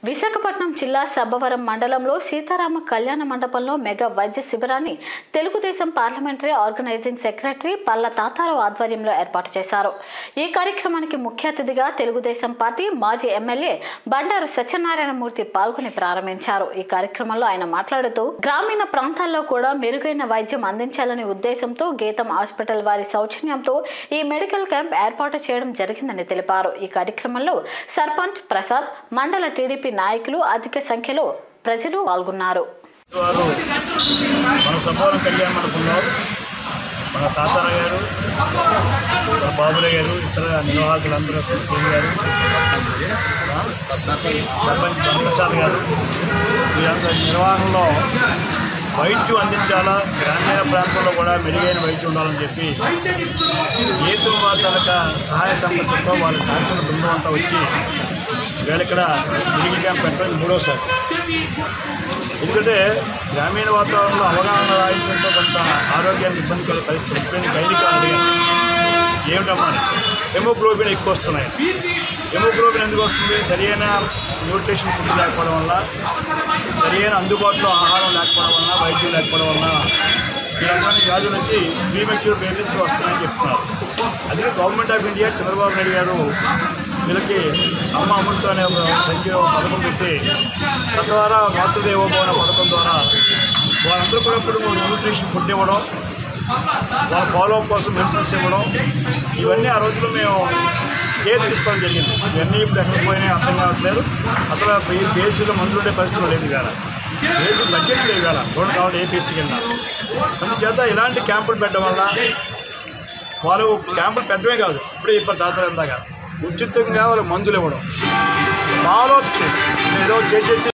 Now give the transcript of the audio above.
విశాఖపట్నం జిల్లా సబ్బవరం మండలంలో సీతారామ కళ్యాణ మండపంలో మెగా వైద్య శిబిరాన్ని Telugu Desam parliamentary organizing secretary Palla Tatarao ఆధ్వర్యంలో ఏర్పాటు చేశారు ఈ కార్యక్రమానికి ముఖ్య అతిథిగా తెలుగుదేశం పార్టీ మాజీ ఎమ్మెల్యే బండారు సత్యనారాయణమూర్తి పాల్గొని ప్రారంభించారు ఈ కార్యక్రమంలో ఆయన మాట్లాడుతూ గ్రామీణ ప్రాంతాల్లో కూడా మెరుగైన వైద్యం అందించాలనే ఉద్దేశంతో గీతం హాస్పిటల్ వారి సౌజన్యంతో ఈ మెడికల్ క్యాంప్ ఏర్పాటు చేయడం జరిగిందని తెలిపారు ఈ కార్యక్రమంలో సర్పంచ్ ప్రసాద్ మండల టీడీపీ నాయకులు అధిక సంఖ్యలో ప్రజలు పాల్గొన్నారు వారు మన సభవరం కళ్యాణ మండపంలో మన తాతార గారు మన బాబులయ్య గారు ఇతర నిర్వాహకులందరూ శ్రీ గారు ఆ, సర్పంచ్ ప్రసాద్ గారు వీరందరి నిర్వహణలో వైద్యం అందించాలా గ్రామీణ ప్రాంతంలో కూడా మెరుగైన వైద్యం ఉండాలని చెప్పి ఏతు తాలూక సహాయ సంపత్తితో వాళ్ళ డాక్టర్ల బృందం అంతా వచ్చి వీళ్ళ ఇక్కడ మెడికల్ క్యాంప్ పెట్టడం మూడోసారి ఎందుకంటే గ్రామీణ వాతావరణంలో అవగాహన రాయించడంతో కొంత ఆరోగ్యానికి ఇబ్బంది కలిగే పరిస్థితి ఎప్పుడైనా గైనికాలు అడిగాను ఏమిటమ్మా అని. హెమోగ్లోబిన్ ఎక్కువ వస్తున్నాయి హెమోగ్లోబిన్ ఎందుకు వస్తుంది సరైన న్యూట్రిషన్ ఫుడ్ లేకపోవడం వల్ల సరైన అందుబాటులో ఆహారం లేకపోవడం వల్ల వైద్యం లేకపోవడం వల్ల ఈ రకమైన వ్యాధులు వచ్చి ప్రీమెచ్యూర్ బేబీస్ వస్తున్నాయని చెప్తున్నారు అందుకే government of India Chandrababu Naidu garu వీళ్ళకి అమ్మ అమృత అనే ఒక సంఖ్య పథకం పెట్టి తద్వారా మాతృదేవోభవన పథకం ద్వారా వాళ్ళందరూ కూడా ఇప్పుడు న్యూట్రిషన్ ఫుడ్ ఇవ్వడం వాళ్ళ ఫాలోఅప్ కోసం మెడిసిన్స్ ఇవ్వడం ఇవన్నీ ఆ రోజుల్లో మేము కేర్ తీసుకోవడం జరిగింది ఇవన్నీ ఇప్పుడు ఎక్కడికి పోయినాయి అర్థం కావట్లేదు అసలు ఈ బేసిక్గా మందులు ఉండే పరిస్థితులు లేదు ఇవాళ బేసిక్ బడ్జెట్ లేదు ఇవాళ రోడ్డు కావాలి ఏపీసీ కింద అందుచేత ఇలాంటి క్యాంపులు పెట్టడం వల్ల వాళ్ళు క్యాంపులు పెట్టడమే కాదు ఇప్పుడే ఇప్పుడు తాతలు ఇందాక ఉచితంగా వాళ్ళకి మందులు ఇవ్వడం ఫాలో అప్ చేయడం ఏదో చేసేసి